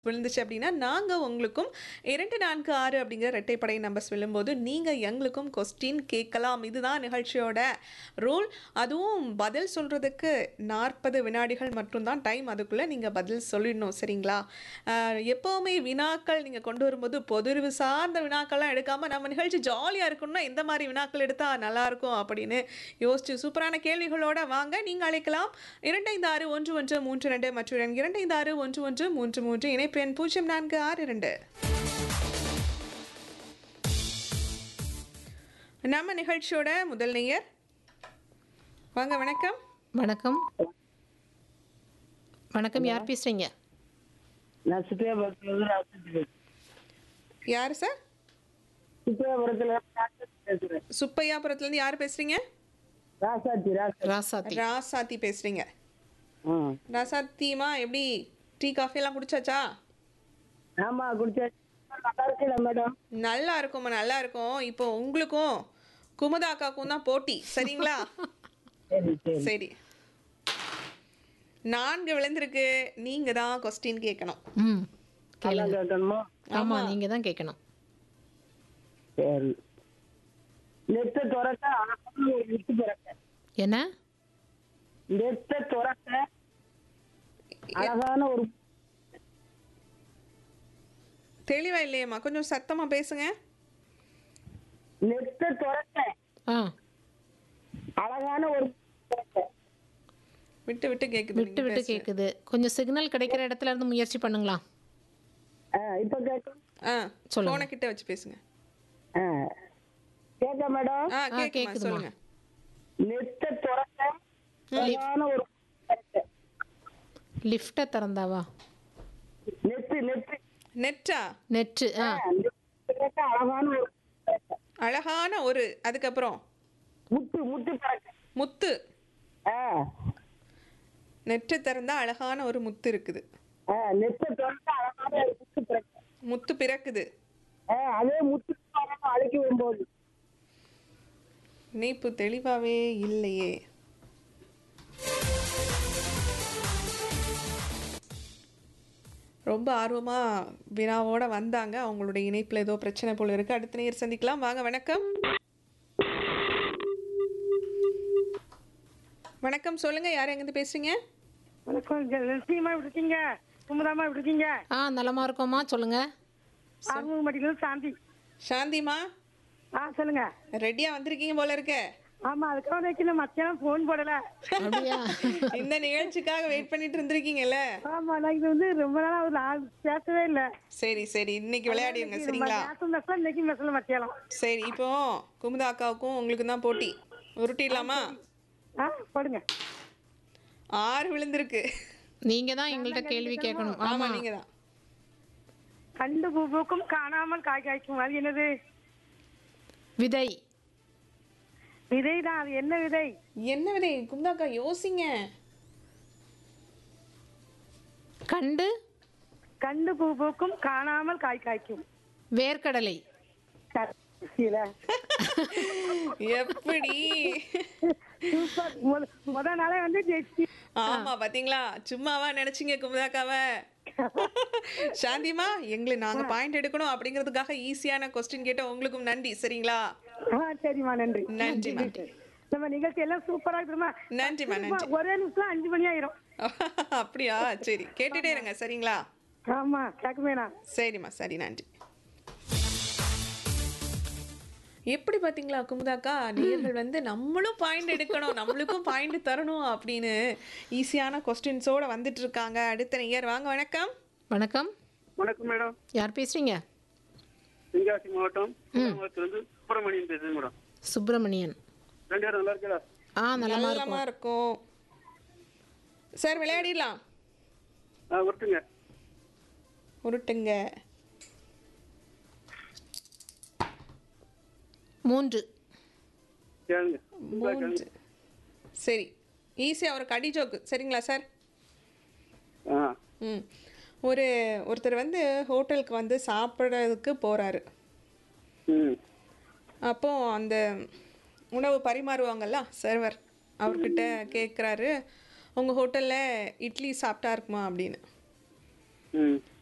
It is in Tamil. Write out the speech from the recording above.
விழுந்துச்சு அப்படின்னா நாங்கள் உங்களுக்கும் இரண்டு நான்கு ஆறு அப்படிங்கிற ரெட்டைப்படை நம்பர் சொல்லும்போது நீங்கள் எங்களுக்கும் கொஸ்டின் கேட்கலாம் இதுதான் நிகழ்ச்சியோட ரூல் அதுவும் பதில் சொல்கிறதுக்கு நாற்பது வினாடிகள் மட்டும்தான் டைம் அதுக்குள்ளே நீங்கள் பதில் சொல்லிடணும் சரிங்களா ஆஹ் எப்போவுமே வினாக்கள் நீங்கள் கொண்டு வரும்போது பொதுறிவு சார்ந்த வினாக்கள்லாம் எடுக்காமல் நம்ம நிகழ்ச்சி ஜாலியாக இருக்கணும்னா எந்த மாதிரி வினாக்கள் எடுத்தால் நல்லாயிருக்கும் அப்படின்னு யோசிச்சு சூப்பரான கேள்விகளோட வாங்க நீங்கள் அழைக்கலாம் இரண்டைந்து ஆறு ஒன்று ஒன்று மூன்று ரெண்டு மற்றும் இரண்டைந்து ஆறு ஒன்று ஒன்று மூன்று மூன்று இணைப்பு எண் பூஜ்ஜியம் நான்கு ஆறு இரண்டு நம்ம நிகழ்ச்சியோட முதல் நேயர் வாங்க வணக்கம் வணக்கம் வணக்கம் யார் பேசுறீங்க நான் சுற்றியாபுரத்துல இருந்து ராசாத்தி பேசுறேன் யார் சார் சுற்றியாபுரத்துல இருந்து ராசாத்தி பேசுறேன் சுப்பையாபுரத்துலேருந்து யார் பேசுகிறீங்க ராசாத்தி ராசாத்தி ராசாத்தி ராசாத்தி பேசுகிறீங்க ஆ ராசாத்திமா எப்படி டீ காஃபி எல்லாம் குடிச்சாச்சா ஆமா குடிச்சா நல்லா இருக்குல்ல மேடம் நல்லா இருக்கும்மா நல்லா இருக்கும் இப்போ உங்களுக்கும் குமுதாக்காக்கும் தான் போட்டி சரிங்களா சரி சரி சரி நான்கு விழுந்திருக்கு நீங்க தான் கொஸ்டின் கேட்கணும் ம் நல்லா கேளுங்க கேட்கணுமா ஆமா நீங்க தான் கேட்கணும் சரி நெத்த துறக்க அழகான ஒரு விட்டு பிறக்க என்ன நெத்த துறக்க அழகான ஒரு தெளிவா இல்லையம்மா கொஞ்சம் சத்தமா பேசுங்க நெத்த துறக்க ஆ அழகான ஒரு பிறக்க. விட்டு விட்டு கேக்குது விட்டு நீங்க விட்டு பேசுறது. கேக்குது கொஞ்சம் சிக்னல் கிடைக்கிற இடத்துல இருந்து முயற்சி பண்ணுங்களா ஆ, இப்ப கேட்கும் ஆ சொல்லுங்க. போன கிட்ட வச்சு பேசுங்க ஆ. கேட்க மேடம் ஆ ஆ, கேக்குமா கேக்குதும்மா. சொல்லுங்க நெத்த துறக்க அழகான ஒரு பிறக்க. லிஃப்ட்டை திறந்தாவா நெத்து நெத்து நெட்டா நெட்டு ஆ நெத்து துறக்க அழகான ஒரு பிறக்க. அழகான ஒரு அதுக்கப்புறம் முத்து முத்து பிறக்க முத்து ஆ நெட்டு திறந்தா அழகான ஒரு முத்து இருக்குது ஆ, நெத்த திறக்க அழகான ஒரு முத்து பிறக்க முத்து பிறக்குது ஆ, அதே முத்து அழைக்கி வரும்போது இணைப்பு தெளிவாவே இல்லையே ரொம்ப ஆர்வமா வினாவோட வந்தாங்க அவங்களுடைய இணைப்புல ஏதோ பிரச்சனை போல இருக்கு அடுத்த நேர் சந்திக்கலாம் வாங்க வணக்கம் வணக்கம் சொல்லுங்க யார் எங்கிருந்து பேசுறீங்க வணக்கம் லட்சுமிமா எப்படி இருக்கீங்க குமுதாமா எப்படி இருக்கீங்க ஆ நலமா இருக்கோமா சொல்லுங்க ஆறுமுகம்பட்டியிலிருந்து சாந்தி சாந்திமா ஆ சொல்லுங்க ரெடியா வந்திருக்கீங்க போல இருக்க ஆமா அதுக்காக வைக்கல மத்தியானம் ஃபோன் போடல அப்படியா இந்த நிகழ்ச்சிக்காக வெயிட் பண்ணிட்டு இருந்திருக்கீங்கல்ல ஆமா நான் இது வந்து ரொம்ப நாளா ஒரு ஆள் பேசவே இல்ல சரி சரி இன்னைக்கு விளையாடிருங்க சரிங்களா நேற்று மெசல இன்னைக்கு மெசல மத்தியானம் சரி இப்போ குமுதா அக்காவுக்கும் உங்களுக்கு தான் போட்டி உருட்டிடலாமா ஆ போடுங்க ஆறு விழுந்திருக்கு நீங்க தான் எங்கள்கிட்ட கேள்வி கேட்கணும் ஆமா ஆமா நீங்க தான் கண்டு பூப்புக்கும் காணாமல் காய் காய்க்கும் அது என்னது விதை விதை தான் அது என்ன விதை என்ன விதை குமுதா அக்கா யோசிங்க கண்டு கண்டு பூப்புக்கும் காணாமல் காய் காய்க்கும் வேர்க்கடலை கடைசியில. எப்படி சூப்பர் முத முத நாளே வந்து ஜெயிச்சு ஆமா பாத்தீங்களா சும்மாவா நினைச்சீங்க குமுதாக்காவ சாந்திமா எங்களை நாங்க பாயிண்ட் எடுக்கணும் அப்படிங்கிறதுக்காக ஈஸியான கொஸ்டின் கேட்ட உங்களுக்கும் நன்றி சரிங்களா ஆ சரிம்மா நன்றி நன்றிம்மா நம்ம நிகழ்ச்சி எல்லாம் சூப்பரா இருக்குமா நன்றிம்மா நன்றி ஒரே நிமிஷம் அஞ்சு மணி ஆயிரும் அப்படியா சரி கேட்டுட்டே இருங்க சரிங்களா ஆமா கேட்குமேனா சரிம்மா சரி நன்றி எப்படி பாத்தீங்களா குமுதாக்கா நேர்கள் வந்து நம்மளும் பாயிண்ட் எடுக்கணும் நம்மளுக்கும் பாயிண்ட் தரணும் அப்படின்னு ஈஸியான கொஸ்டின்ஸோட வந்துட்டு இருக்காங்க அடுத்த நேயர் வாங்க வணக்கம் வணக்கம் வணக்கம் மேடம் யார் பேசுறீங்க தென்காசி மாவட்டம் மாவட்டத்திலிருந்து சுப்பிரமணியன் பேசுறேன் மேடம் சுப்பிரமணியன் ரெண்டு பேரும் நல்லா இருக்கீங்களா ஆ நலமா இருக்கும் நல்லமா இருக்கும் சார் விளையாடிடலாம் ஆ ஒருத்துங்க உருட்டுங்க மூன்று கேளுங்க மூன்று சரி ஈஸியாக ஒரு கடி ஜோக்கு சரிங்களா சார் ஆ ம் ஒரு ஒருத்தர் வந்து ஹோட்டலுக்கு வந்து சாப்பிட்றதுக்கு போகிறாரு ம் அப்போ அந்த உணவு பரிமாறுவாங்கல்ல சர்வர் அவர்கிட்ட கேட்குறாரு உங்கள் ஹோட்டலில் இட்லி சாப்பிட்டா இருக்குமா அப்படின்னு ம்